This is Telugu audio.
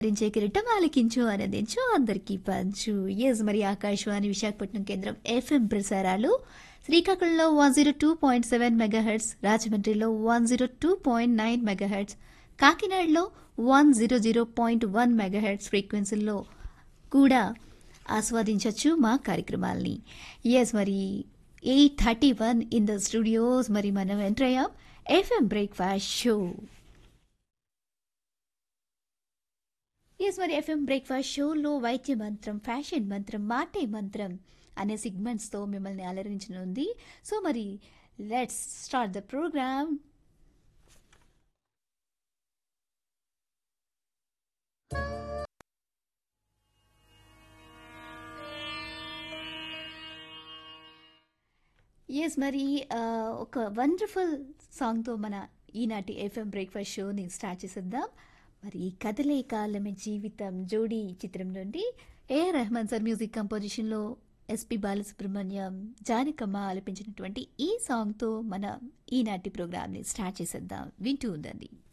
రించే కిరీటం ఆలకించు ఆనందించు అందరికీ పంచు ఎస్ మరి ఆకాశవాణి విశాఖపట్నం కేంద్రం ఎఫ్ఎం ప్రసారాలు శ్రీకాకుళంలో one zero two point seven megahertz రాజమండ్రిలో one zero two point nine megahertz కాకినాడలో one zero zero point one megahertz ఫ్రీక్వెన్సీల్లో కూడా ఆస్వాదించవచ్చు మా కార్యక్రమాల్ని ఎస్ మరి eight thirty one in the studios మరి మనం ఎంటర్ అయ్యాం ఎఫ్ఎం బ్రేక్ఫాస్ట్ షో ఎస్ మరి ఎఫ్ఎం బ్రేక్ఫాస్ట్ షోలో వైద్య మంత్రం ఫ్యాషన్ మంత్రం మాటే మంత్రం అనే సిగ్మెంట్స్తో మిమ్మల్ని అలరించనుంది సో మరి let's start the programme yes మరి ఆ, ఒక వండర్ఫుల్ సాంగ్తో మన ఈనాటి ఎఫ్ఎం బ్రేక్ఫాస్ట్ షోని స్టార్ట్ చేసేద్దాం మరి కథలే కాలమే జీవితం జోడీ చిత్రం నుండి ఏ రెహమాన్ సార్ మ్యూజిక్ కంపోజిషన్లో ఎస్పి బాలసుబ్రహ్మణ్యం జానకమ్మ ఆలపించినటువంటి ఈ సాంగ్తో మన ఈనాటి ప్రోగ్రామ్ని స్టార్ట్ చేసేద్దాం వింటూ ఉందండి